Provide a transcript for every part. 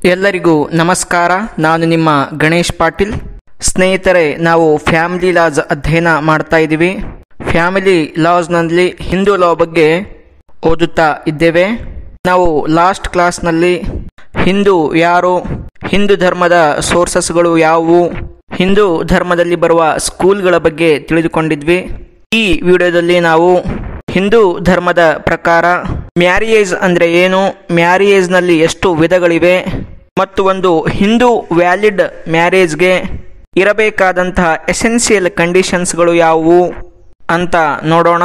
ಎಲ್ಲರಿಗೂ ನಮಸ್ಕಾರ ನಾನು ನಿಮ್ಮ ಗಣೇಶ್ ಪಾಟೀಲ್ ಸ್ನೇಹಿತರೆ ನಾವು ಫ್ಯಾಮಿಲಿ ಲಾಸ್ ಅಧ್ಯಯನ ಮಾಡ್ತಾ ಇದ್ದೀವಿ ಫ್ಯಾಮಿಲಿ ಲಾಸ್ನಲ್ಲಿ ಹಿಂದೂ ಲಾ ಬಗ್ಗೆ ಓದುತ್ತಾ ಇದ್ದೇವೆ ನಾವು ಲಾಸ್ಟ್ ಕ್ಲಾಸ್ನಲ್ಲಿ ಹಿಂದೂ ಯಾರು ಹಿಂದೂ ಧರ್ಮದ ಸೋರ್ಸಸ್ಗಳು ಯಾವುವು ಹಿಂದೂ ಧರ್ಮದಲ್ಲಿ ಬರುವ ಸ್ಕೂಲ್ಗಳ ಬಗ್ಗೆ ತಿಳಿದುಕೊಂಡಿದ್ವಿ ಈ ವಿಡಿಯೋದಲ್ಲಿ ನಾವು ಹಿಂದೂ ಧರ್ಮದ ಪ್ರಕಾರ ಮ್ಯಾರಿಯೇಜ್ ಅಂದ್ರೆ ಏನು ಮ್ಯಾರಿಯೇಜ್ನಲ್ಲಿ ಎಷ್ಟು ವಿಧಗಳಿವೆ ಮತ್ತು ಒಂದು ಹಿಂದೂ ವ್ಯಾಲಿಡ್ ಮ್ಯಾರೇಜ್ಗೆ ಇರಬೇಕಾದಂತಹ ಎಸೆನ್ಷಿಯಲ್ ಕಂಡೀಷನ್ಸ್ಗಳು ಯಾವುವು ಅಂತ ನೋಡೋಣ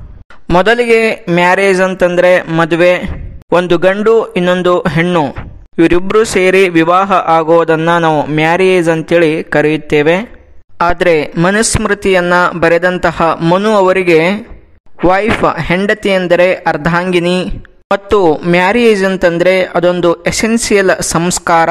ಮೊದಲಿಗೆ ಮ್ಯಾರೇಜ್ ಅಂತಂದ್ರೆ ಮದುವೆ ಒಂದು ಗಂಡು ಇನ್ನೊಂದು ಹೆಣ್ಣು ಇವರಿಬ್ಬರು ಸೇರಿ ವಿವಾಹ ಆಗೋದನ್ನ ನಾವು ಮ್ಯಾರೇಜ್ ಅಂತೇಳಿ ಕರೆಯುತ್ತೇವೆ ಆದರೆ ಮನುಸ್ಮೃತಿಯನ್ನ ಬರೆದಂತಹ ಮನು ಅವರಿಗೆ ವೈಫ್ ಹೆಂಡತಿ ಎಂದರೆ ಅರ್ಧಾಂಗಿನಿ ಮತ್ತು ಮ್ಯಾರೇಜ್ ಅಂತಂದ್ರೆ ಅದೊಂದು ಎಸೆನ್ಷಿಯಲ್ ಸಂಸ್ಕಾರ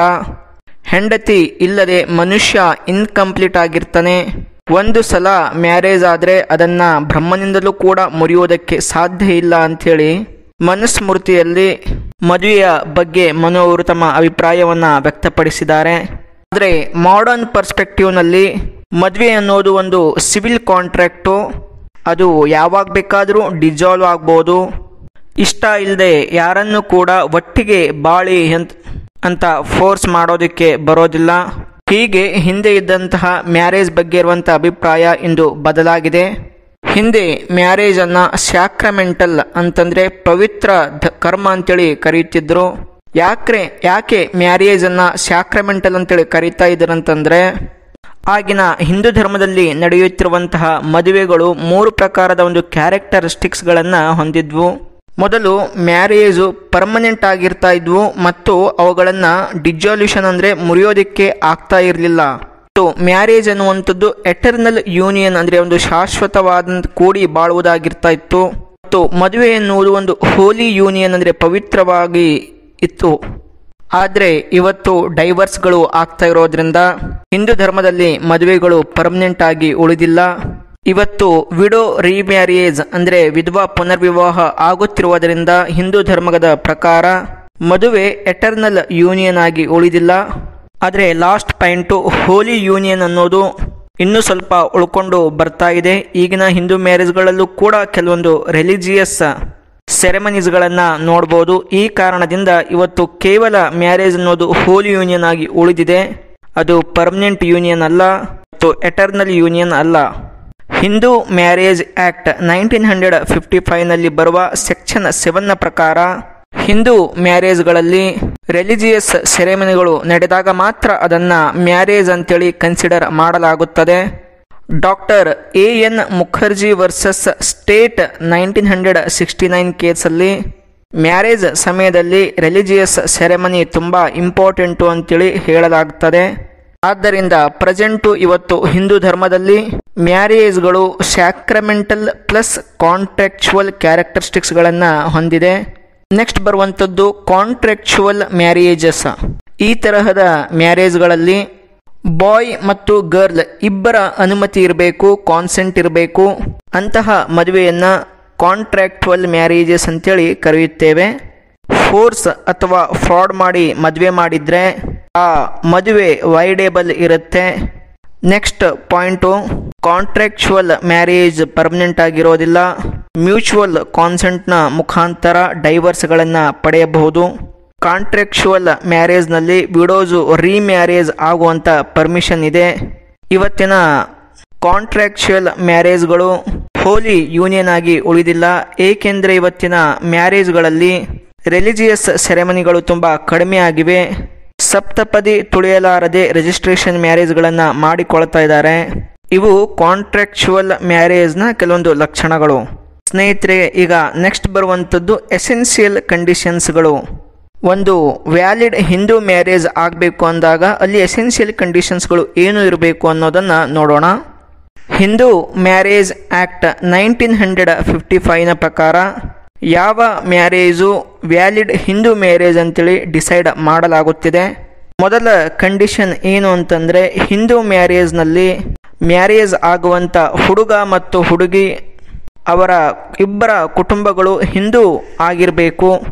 ಹೆಂಡತಿ ಇಲ್ಲದೆ ಮನುಷ್ಯ ಇನ್ಕಂಪ್ಲೀಟ್ ಆಗಿರ್ತಾನೆ ಒಂದು ಸಲ ಮ್ಯಾರೇಜ್ ಆದ್ರೆ ಅದನ್ನ ಬ್ರಹ್ಮನಿಂದಲೂ ಕೂಡ ಮುರಿಯುವುದಕ್ಕೆ ಸಾಧ್ಯ ಇಲ್ಲ ಅಂಥೇಳಿ ಮನುಸ್ಮೃತಿಯಲ್ಲಿ ಮದುವೆಯ ಬಗ್ಗೆ ಮನು ಅವರು ತಮ್ಮ ಅಭಿಪ್ರಾಯವನ್ನ ವ್ಯಕ್ತಪಡಿಸಿದ್ದಾರೆ ಆದರೆ ಮಾಡರ್ನ್ ಪರ್ಸ್ಪೆಕ್ಟಿವ್ನಲ್ಲಿ ಮದುವೆ ಅನ್ನೋದು ಒಂದು ಸಿವಿಲ್ ಕಾಂಟ್ರಾಕ್ಟು ಅದು ಯಾವಾಗ ಬೇಕಾದರೂ ಡಿಸಾಲ್ವ್ ಆಗ್ಬೋದು ಇಷ್ಟ ಇಲ್ಲದೆ ಯಾರನ್ನು ಕೂಡ ಒಟ್ಟಿಗೆ ಬಾಳಿ ಅಂತ ಅಂತ ಫೋರ್ಸ್ ಮಾಡೋದಕ್ಕೆ ಬರೋದಿಲ್ಲ ಹೀಗೆ ಹಿಂದೆ ಇದ್ದಂತಹ ಮ್ಯಾರೇಜ್ ಬಗ್ಗೆ ಇರುವಂಥ ಅಭಿಪ್ರಾಯ ಇಂದು ಬದಲಾಗಿದೆ ಹಿಂದೆ ಮ್ಯಾರೇಜ್ ಅನ್ನ ಸ್ಯಾಕ್ರಮೆಂಟಲ್ ಅಂತಂದ್ರೆ ಪವಿತ್ರ ಧ- ಕರ್ಮ ಅಂತೇಳಿ ಕರೆಯುತ್ತಿದ್ರು ಯಾಕ್ರೆ ಯಾಕೆ ಮ್ಯಾರೇಜ್ ಅನ್ನ ಸ್ಯಾಕ್ರಮೆಂಟಲ್ ಅಂತೇಳಿ ಕರೀತಾ ಇದ್ರಂತಂದ್ರೆ ಆಗಿನ ಹಿಂದೂ ಧರ್ಮದಲ್ಲಿ ನಡೆಯುತ್ತಿರುವಂತಹ ಮದುವೆಗಳು ಮೂರು ಪ್ರಕಾರದ ಒಂದು ಕ್ಯಾರೆಕ್ಟರಿಸ್ಟಿಕ್ಸ್ಗಳನ್ನು ಹೊಂದಿದ್ವು ಮೊದಲು ಮ್ಯಾರೇಜು ಪರ್ಮನೆಂಟ್ ಆಗಿರ್ತಾ ಇದ್ವು ಮತ್ತು ಅವುಗಳನ್ನು ಡಿಜಾಲ್ಯೂಷನ್ ಅಂದರೆ ಮುರಿಯೋದಕ್ಕೆ ಆಗ್ತಾ ಇರಲಿಲ್ಲ ಮತ್ತು ಮ್ಯಾರೇಜ್ ಅನ್ನುವಂಥದ್ದು ಎಟರ್ನಲ್ ಯೂನಿಯನ್ ಅಂದರೆ ಒಂದು ಶಾಶ್ವತವಾದ ಕೂಡಿ ಬಾಳುವುದಾಗಿರ್ತಾ ಇತ್ತು ಮತ್ತು ಮದುವೆ ಎನ್ನುವುದು ಒಂದು ಹೋಲಿ ಯೂನಿಯನ್ ಅಂದರೆ ಪವಿತ್ರವಾಗಿ ಇತ್ತು ಆದರೆ ಇವತ್ತು ಡೈವರ್ಸ್ಗಳು ಆಗ್ತಾ ಇರೋದ್ರಿಂದ ಹಿಂದೂ ಧರ್ಮದಲ್ಲಿ ಮದುವೆಗಳು ಪರ್ಮನೆಂಟ್ ಆಗಿ ಉಳಿದಿಲ್ಲ ಇವತ್ತು ವಿಡೋ ರೀಮ್ಯಾರೇಜ್ ಅಂದ್ರೆ ವಿಧವಾ ಪುನರ್ವಿವಾಹ ಆಗುತ್ತಿರುವುದರಿಂದ ಹಿಂದೂ ಧರ್ಮದ ಪ್ರಕಾರ ಮದುವೆ ಎಟರ್ನಲ್ ಯೂನಿಯನ್ ಆಗಿ ಉಳಿದಿಲ್ಲ ಆದರೆ ಲಾಸ್ಟ್ ಪಾಯಿಂಟು ಹೋಲಿ ಯೂನಿಯನ್ ಅನ್ನೋದು ಇನ್ನೂ ಸ್ವಲ್ಪ ಉಳ್ಕೊಂಡು ಬರ್ತಾ ಇದೆ ಈಗಿನ ಹಿಂದೂ ಮ್ಯಾರೇಜ್ಗಳಲ್ಲೂ ಕೂಡ ಕೆಲವೊಂದು ರಿಲಿಜಿಯಸ್ ಸೆರೆಮನೀಸ್ಗಳನ್ನ ನೋಡ್ಬೋದು ಈ ಕಾರಣದಿಂದ ಇವತ್ತು ಕೇವಲ ಮ್ಯಾರೇಜ್ ಅನ್ನೋದು ಹೋಲಿ ಯೂನಿಯನ್ ಆಗಿ ಉಳಿದಿದೆ ಅದು ಪರ್ಮನೆಂಟ್ ಯೂನಿಯನ್ ಅಲ್ಲ ಮತ್ತು ಎಟರ್ನಲ್ ಯೂನಿಯನ್ ಅಲ್ಲ Hindu Marriage Act nineteen hundred fifty ಫೈವ್ನಲ್ಲಿ ಬರುವ ಸೆಕ್ಷನ್ ಸೆವೆನ್ನ ಪ್ರಕಾರ ಹಿಂದೂ ಮ್ಯಾರೇಜ್ಗಳಲ್ಲಿ ರಿಲಿಜಿಯಸ್ ಸೆರೆಮನಿಗಳು ನಡೆದಾಗ ಮಾತ್ರ ಅದನ್ನ ಮ್ಯಾರೇಜ್ ಅಂತೇಳಿ ಕನ್ಸಿಡರ್ ಮಾಡಲಾಗುತ್ತದೆ doctor A N Mukherjee versus state nineteen hundred sixty nine ಕೇಸಲ್ಲಿ ಮ್ಯಾರೇಜ್ ಸಮಯದಲ್ಲಿ ರಿಲಿಜಿಯಸ್ ಸೆರೆಮನಿ ತುಂಬ ಇಂಪಾರ್ಟೆಂಟು ಅಂತೇಳಿ ಹೇಳಲಾಗುತ್ತದೆ ಆದ್ದರಿಂದ ಪ್ರೆಸೆಂಟು ಇವತ್ತು ಹಿಂದೂ ಧರ್ಮದಲ್ಲಿ ಮ್ಯಾರೇಜ್ಗಳು ಸ್ಯಾಕ್ರಮೆಂಟಲ್ ಪ್ಲಸ್ ಕಾಂಟ್ರಾಕ್ಚುವಲ್ ಕ್ಯಾರೆಕ್ಟರಿಸ್ಟಿಕ್ಸ್ಗಳನ್ನು ಹೊಂದಿದೆ ನೆಕ್ಸ್ಟ್ ಬರುವಂಥದ್ದು ಕಾಂಟ್ರಾಕ್ಚುವಲ್ ಮ್ಯಾರೇಜಸ್ ಈ ತರಹದ ಮ್ಯಾರೇಜ್ಗಳಲ್ಲಿ ಬಾಯ್ ಮತ್ತು ಗರ್ಲ್ ಇಬ್ಬರ ಅನುಮತಿ ಇರಬೇಕು ಕಾನ್ಸೆಂಟ್ ಇರಬೇಕು ಅಂತಹ ಮದುವೆಯನ್ನ ಕಾಂಟ್ರಾಕ್ಚುವಲ್ ಮ್ಯಾರೇಜಸ್ ಅಂತೇಳಿ ಕರೆಯುತ್ತೇವೆ ಫೋರ್ಸ್ ಅಥವಾ ಫ್ರಾಡ್ ಮಾಡಿ ಮದುವೆ ಮಾಡಿದ್ರೆ ಆ ಮದುವೆ ವೈಡೇಬಲ್ ಇರುತ್ತೆ next point contractual marriage permanent ಆಗಿರೋದಿಲ್ಲ ಮ್ಯೂಚುವಲ್ ಕಾನ್ಸೆಂಟ್ನ ಮುಖಾಂತರ ಡೈವರ್ಸ್ಗಳನ್ನು ಪಡೆಯಬಹುದು ಕಾಂಟ್ರಾಕ್ಚುವಲ್ ಮ್ಯಾರೇಜ್ನಲ್ಲಿ ವಿಡೋಸು ರೀಮ್ಯಾರೇಜ್ ಆಗುವಂಥ ಪರ್ಮಿಷನ್ ಇದೆ ಇವತ್ತಿನ ಕಾಂಟ್ರಾಕ್ಚುಯಲ್ ಮ್ಯಾರೇಜ್ಗಳು ಹೋಲಿ ಯೂನಿಯನ್ ಆಗಿ ಉಳಿದಿಲ್ಲ ಏಕೆಂದರೆ ಇವತ್ತಿನ ಮ್ಯಾರೇಜ್ಗಳಲ್ಲಿ ರಿಲಿಜಿಯಸ್ ಸೆರೆಮನಿಗಳು ತುಂಬ ಕಡಿಮೆ ಆಗಿವೆ ಸಪ್ತಪದಿ ತುಳಿಯಲಾರದೆ ರಿಜಿಸ್ಟ್ರೇಷನ್ ಮ್ಯಾರೇಜ್ಗಳನ್ನು ಮಾಡಿಕೊಳ್ತಾ ಇದ್ದಾರೆ ಇವು ಕಾಂಟ್ರಾಕ್ಚುವಲ್ ಮ್ಯಾರೇಜ್ನ ಕೆಲವೊಂದು ಲಕ್ಷಣಗಳು ಸ್ನೇಹಿತರೆ ಈಗ ನೆಕ್ಸ್ಟ್ ಬರುವಂಥದ್ದು ಎಸೆನ್ಷಿಯಲ್ ಕಂಡೀಷನ್ಸ್ಗಳು ಒಂದು ವ್ಯಾಲಿಡ್ ಹಿಂದೂ ಮ್ಯಾರೇಜ್ ಆಗಬೇಕು ಅಂದಾಗ ಅಲ್ಲಿ ಎಸೆನ್ಷಿಯಲ್ ಕಂಡೀಷನ್ಸ್ಗಳು ಏನು ಇರಬೇಕು ಅನ್ನೋದನ್ನು ನೋಡೋಣ Hindu Marriage Act nineteen hundred fifty ಫೈವ್ನ ಪ್ರಕಾರ ಯಾವ ಮ್ಯಾರೇಜು ವ್ಯಾಲಿಡ್ ಹಿಂದೂ ಮ್ಯಾರೇಜ್ ಅಂತೇಳಿ ಡಿಸೈಡ್ ಮಾಡಲಾಗುತ್ತಿದೆ ಮೊದಲ ಕಂಡೀಷನ್ ಏನು ಅಂತಂದರೆ ಹಿಂದೂ ಮ್ಯಾರೇಜ್ನಲ್ಲಿ ಮ್ಯಾರೇಜ್ ಆಗುವಂಥ ಹುಡುಗ ಮತ್ತು ಹುಡುಗಿ ಅವರ ಇಬ್ಬರ ಕುಟುಂಬಗಳು ಹಿಂದೂ ಆಗಿರಬೇಕು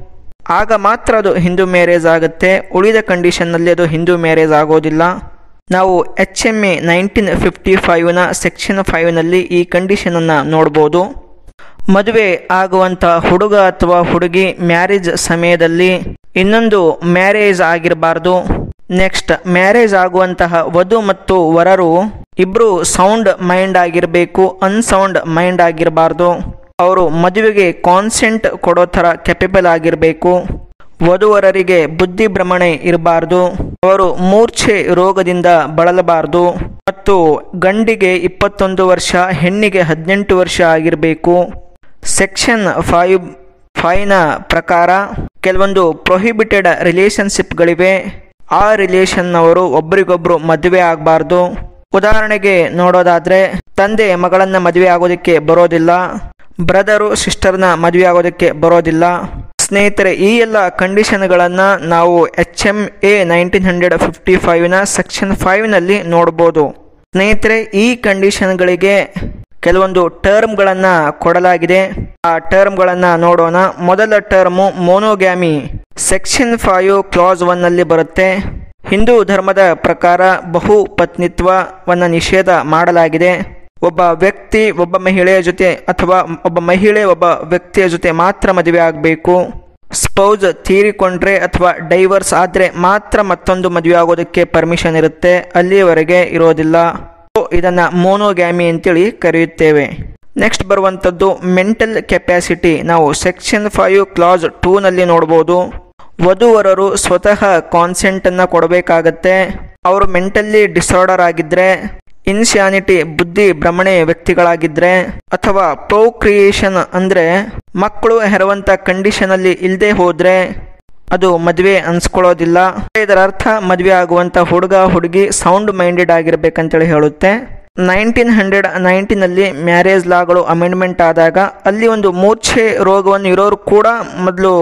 ಆಗ ಮಾತ್ರ ಅದು ಹಿಂದೂ ಮ್ಯಾರೇಜ್ ಆಗುತ್ತೆ ಉಳಿದ ಕಂಡೀಷನ್ನಲ್ಲಿ ಅದು ಹಿಂದೂ ಮ್ಯಾರೇಜ್ ಆಗೋದಿಲ್ಲ ನಾವು H M A nineteen fifty ಫೈವ್ನ ಸೆಕ್ಷನ್ ಫೈವ್ನಲ್ಲಿ ಈ ಕಂಡೀಷನನ್ನು ನೋಡ್ಬೋದು ಮದುವೆ ಆಗುವಂಥ ಹುಡುಗ ಅಥವಾ ಹುಡುಗಿ ಮ್ಯಾರೇಜ್ ಸಮಯದಲ್ಲಿ ಇನ್ನೊಂದು ಮ್ಯಾರೇಜ್ ಆಗಿರಬಾರ್ದು ನೆಕ್ಸ್ಟ್ ಮ್ಯಾರೇಜ್ ಆಗುವಂತಹ ವಧು ಮತ್ತು ವರರು ಇಬ್ರು ಸೌಂಡ್ ಮೈಂಡ್ ಆಗಿರಬೇಕು ಅನ್ಸೌಂಡ್ ಮೈಂಡ್ ಆಗಿರಬಾರ್ದು ಅವರು ಮದುವೆಗೆ ಕಾನ್ಸೆಂಟ್ ಕೊಡೋ ಥರ ಕೆಪಬಲ್ ಆಗಿರಬೇಕು ವಧುವರರಿಗೆ ಬುದ್ಧಿ ಭ್ರಮಣೆ ಇರಬಾರ್ದು ಅವರು ಮೂರ್ಛೆ ರೋಗದಿಂದ ಬಳಲಬಾರ್ದು ಮತ್ತು ಗಂಡಿಗೆ ಇಪ್ಪತ್ತೊಂದು ವರ್ಷ ಹೆಣ್ಣಿಗೆ ಹದಿನೆಂಟು ವರ್ಷ ಆಗಿರಬೇಕು ಸೆಕ್ಷನ್ ಫೈವ್ ಫೈವ್ನ ಪ್ರಕಾರ ಕೆಲವೊಂದು ಪ್ರೊಹಿಬಿಟೆಡ್ ರಿಲೇಷನ್ಶಿಪ್ಗಳಿವೆ ಆ ರಿಲೇಷನ್ನವರು ಒಬ್ರಿಗೊಬ್ರು ಮದುವೆ ಆಗಬಾರ್ದು ಉದಾಹರಣೆಗೆ ನೋಡೋದಾದ್ರೆ ತಂದೆ ಮಗಳನ್ನ ಮದುವೆ ಆಗೋದಕ್ಕೆ ಬರೋದಿಲ್ಲ ಬ್ರದರು ಸಿಸ್ಟರ್ನ ಮದುವೆ ಆಗೋದಕ್ಕೆ ಬರೋದಿಲ್ಲ ಸ್ನೇಹಿತರೆ ಈ ಎಲ್ಲ ಕಂಡೀಷನ್ಗಳನ್ನು ನಾವು H M A nineteen hundred fifty ಫೈವ್ನ ಸೆಕ್ಷನ್ ಫೈವ್ನಲ್ಲಿ ನೋಡ್ಬೋದು ಸ್ನೇಹಿತರೆ ಈ ಕಂಡೀಷನ್ಗಳಿಗೆ ಕೆಲವೊಂದು ಟರ್ಮ್ಗಳನ್ನು ಕೊಡಲಾಗಿದೆ ಆ ಟರ್ಮ್ಗಳನ್ನು ನೋಡೋಣ ಮೊದಲ term monogamy section five clause ಒನ್ನಲ್ಲಿ ಬರುತ್ತೆ ಹಿಂದೂ ಧರ್ಮದ ಪ್ರಕಾರ ಬಹು ಪತ್ನಿತ್ವವನ್ನು ನಿಷೇಧ ಮಾಡಲಾಗಿದೆ ಒಬ್ಬ ವ್ಯಕ್ತಿ ಒಬ್ಬ ಮಹಿಳೆಯ ಜೊತೆ ಅಥವಾ ಒಬ್ಬ ಮಹಿಳೆ ಒಬ್ಬ ವ್ಯಕ್ತಿಯ ಜೊತೆ ಮಾತ್ರ ಮದುವೆ ಆಗಬೇಕು ಸ್ಪೌಸ್ ತೀರಿಕೊಂಡ್ರೆ ಅಥವಾ ಡೈವರ್ಸ್ ಆದರೆ ಮಾತ್ರ ಮತ್ತೊಂದು ಮದುವೆ ಆಗೋದಕ್ಕೆ ಪರ್ಮಿಷನ್ ಇರುತ್ತೆ ಅಲ್ಲಿಯವರೆಗೆ ಇರೋದಿಲ್ಲ ಇದನ್ನು ಮೋನೋಗ್ಯಾಮಿ ಅಂತೇಳಿ ಕರೆಯುತ್ತೇವೆ ನೆಕ್ಸ್ಟ್ ಬರುವಂಥದ್ದು ಮೆಂಟಲ್ ಕೆಪ್ಯಾಸಿಟಿ ನಾವು ಸೆಕ್ಷನ್ ಫೈವ್ ಕ್ಲಾಸ್ ಟೂನಲ್ಲಿ ನೋಡ್ಬೋದು ವಧುವರರು ಸ್ವತಃ ಕಾನ್ಸೆಂಟನ್ನು ಕೊಡಬೇಕಾಗತ್ತೆ ಅವರು ಮೆಂಟಲ್ಲಿ ಡಿಸಾರ್ಡರ್ ಆಗಿದ್ದರೆ ಇನ್ಸ್ಯಾನಿಟಿ ಬುದ್ಧಿ ಭ್ರಮಣೆ ವ್ಯಕ್ತಿಗಳಾಗಿದ್ದರೆ ಅಥವಾ ಪ್ರೊಕ್ರಿಯೇಷನ್ ಅಂದರೆ ಮಕ್ಕಳು ಹೆರುವಂಥ ಕಂಡೀಷನಲ್ಲಿ ಇಲ್ಲದೆ ಹೋದರೆ ಅದು ಮದುವೆ ಅನ್ಸ್ಕೊಳ್ಳೋದಿಲ್ಲ ಇದರ ಅರ್ಥ ಮದುವೆ ಆಗುವಂಥ ಹುಡುಗ ಹುಡುಗಿ ಸೌಂಡ್ ಮೈಂಡೆಡ್ ಆಗಿರ್ಬೇಕಂತೇಳಿ ಹೇಳುತ್ತೆ ನೈನ್ಟೀನ್ ಹಂಡ್ರೆಡ್ ನೈನ್ಟೀನಲ್ಲಿ ಮ್ಯಾರೇಜ್ ಲಾಗಳು ಅಮೆಂಡ್ಮೆಂಟ್ ಆದಾಗ ಅಲ್ಲಿ ಒಂದು ಮೂರ್ಛೆ ರೋಗವನ್ನು ಇರೋರು ಕೂಡ ಮೊದಲು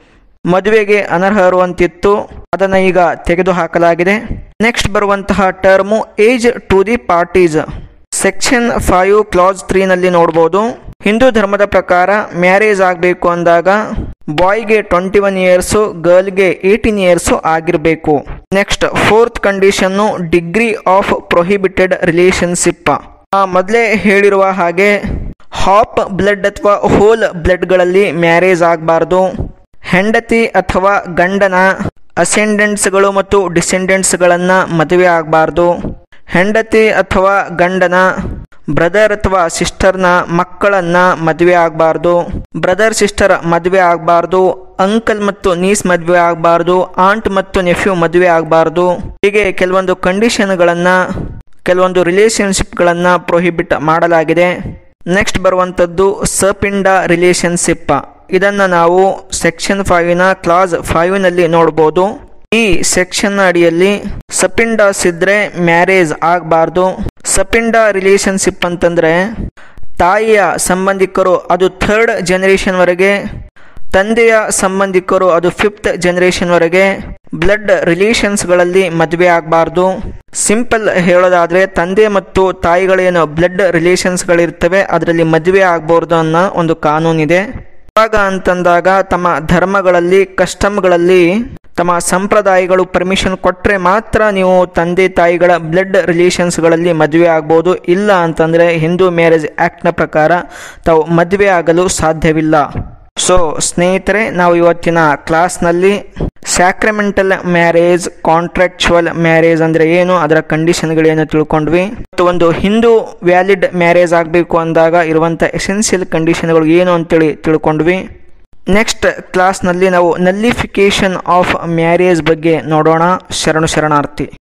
ಮದುವೆಗೆ ಅನರ್ಹರು ಅಂತಿತ್ತು ಅದನ್ನು ಈಗ ತೆಗೆದುಹಾಕಲಾಗಿದೆ ನೆಕ್ಸ್ಟ್ ಬರುವಂತಹ term age to the parties section five clause ತ್ರೀನಲ್ಲಿ ನೋಡ್ಬೋದು ಹಿಂದೂ ಧರ್ಮದ ಪ್ರಕಾರ ಮ್ಯಾರೇಜ್ ಆಗಬೇಕು ಅಂದಾಗ ಬಾಯ್ಗೆ ಟ್ವೆಂಟಿ ಒನ್ ಇಯರ್ಸು ಗರ್ಲ್ಗೆ ಏಯ್ಟೀನ್ ಇಯರ್ಸು ಆಗಿರಬೇಕು next fourth condition degree of prohibited relationship ಮೊದಲೇ ಹೇಳಿರುವ ಹಾಗೆ ಹಾಪ್ ಬ್ಲಡ್ ಅಥವಾ ಹೋಲ್ ಬ್ಲಡ್ಗಳಲ್ಲಿ ಮ್ಯಾರೇಜ್ ಆಗಬಾರ್ದು ಹೆಂಡತಿ ಅಥವಾ ಗಂಡನ ಅಸೆಂಡೆಂಟ್ಸ್ಗಳು ಮತ್ತು ಡಿಸೆಂಡೆಂಟ್ಸ್ಗಳನ್ನು ಮದುವೆ ಆಗಬಾರ್ದು ಹೆಂಡತಿ ಅಥವಾ ಗಂಡನ ಬ್ರದರ್ ಅಥವಾ ಸಿಸ್ಟರ್ನ ಮಕ್ಕಳನ್ನ ಮದುವೆ ಆಗಬಾರ್ದು ಬ್ರದರ್ ಸಿಸ್ಟರ್ ಮದುವೆ ಆಗಬಾರ್ದು ಅಂಕಲ್ ಮತ್ತು ನೀಸ್ ಮದುವೆ ಆಗಬಾರ್ದು ಆಂಟ್ ಮತ್ತು ನೆಫ್ಯೂ ಮದುವೆ ಆಗಬಾರ್ದು ಹೀಗೆ ಕೆಲವೊಂದು ಕಂಡೀಷನ್ಗಳನ್ನು ಕೆಲವೊಂದು ರಿಲೇಷನ್ಶಿಪ್ಗಳನ್ನು ಪ್ರೊಹಿಬಿಟ್ ಮಾಡಲಾಗಿದೆ ನೆಕ್ಸ್ಟ್ ಬರುವಂಥದ್ದು ಸಪಿಂಡ ರಿಲೇಷನ್ಶಿಪ್ ಇದನ್ನು ನಾವು ಸೆಕ್ಷನ್ ಫೈವಿನ ಕ್ಲಾಸ್ ಫೈವ್ನಲ್ಲಿ ನೋಡ್ಬೋದು ಈ ಸೆಕ್ಷನ್ ಅಡಿಯಲ್ಲಿ ಸಪಿಂಡಾಸ್ ಇದ್ರೆ ಮ್ಯಾರೇಜ್ ಆಗಬಾರ್ದು ಸಪಿಂಡ ರಿಲೇಷನ್ಶಿಪ್ ಅಂತಂದ್ರೆ ತಾಯಿಯ ಸಂಬಂಧಿಕರು ಅದು ಥರ್ಡ್ ಜನರೇಷನ್ವರೆಗೆ ತಂದೆಯ ಸಂಬಂಧಿಕರು ಅದು ಫಿಫ್ತ್ ಜನರೇಷನ್ವರೆಗೆ ಬ್ಲಡ್ ರಿಲೇಷನ್ಸ್ಗಳಲ್ಲಿ ಮದುವೆ ಆಗಬಾರ್ದು ಸಿಂಪಲ್ ಹೇಳೋದಾದರೆ ತಂದೆ ಮತ್ತು ತಾಯಿಗಳೇನು ಬ್ಲಡ್ ರಿಲೇಷನ್ಸ್ಗಳಿರ್ತವೆ ಅದರಲ್ಲಿ ಮದುವೆ ಆಗ್ಬಾರ್ದು ಅನ್ನೋ ಒಂದು ಕಾನೂನಿದೆ ಇವಾಗ ಅಂತಂದಾಗ ತಮ್ಮ ಧರ್ಮಗಳಲ್ಲಿ ಕಸ್ಟಮ್ಗಳಲ್ಲಿ ತಮ್ಮ ಸಂಪ್ರದಾಯಗಳು ಪರ್ಮಿಷನ್ ಕೊಟ್ಟರೆ ಮಾತ್ರ ನೀವು ತಂದೆ ತಾಯಿಗಳ ಬ್ಲಡ್ ರಿಲೇಷನ್ಸ್ಗಳಲ್ಲಿ ಮದುವೆ ಆಗ್ಬೋದು ಇಲ್ಲ ಅಂತಂದರೆ ಹಿಂದೂ ಮ್ಯಾರೇಜ್ ಆ್ಯಕ್ಟ್ನ ಪ್ರಕಾರ ತಾವು ಮದುವೆ ಆಗಲು ಸಾಧ್ಯವಿಲ್ಲ ಸೊ ಸ್ನೇಹಿತರೆ ನಾವು ಇವತ್ತಿನ ಕ್ಲಾಸ್ನಲ್ಲಿ ಸ್ಯಾಕ್ರಮೆಂಟಲ್ ಮ್ಯಾರೇಜ್ ಕಾಂಟ್ರಾಕ್ಚುವಲ್ ಮ್ಯಾರೇಜ್ ಅಂದರೆ ಏನು ಅದರ ಕಂಡೀಷನ್ಗಳೇನು ತಿಳ್ಕೊಂಡ್ವಿ ಮತ್ತು ಒಂದು ಹಿಂದೂ ವ್ಯಾಲಿಡ್ ಮ್ಯಾರೇಜ್ ಆಗಬೇಕು ಅಂದಾಗ ಇರುವಂಥ ಎಸೆನ್ಷಿಯಲ್ ಕಂಡೀಷನ್ಗಳು ಏನು ಅಂತೇಳಿ ತಿಳ್ಕೊಂಡ್ವಿ ನೆಕ್ಸ್ಟ್ ಕ್ಲಾಸ್ನಲ್ಲಿ ನಾವು ನಲ್ಲಿಫಿಕೇಶನ್ ಆಫ್ ಮ್ಯಾರೇಜ್ ಬಗ್ಗೆ ನೋಡೋಣ ಶರಣು ಶರಣಾರ್ಥಿ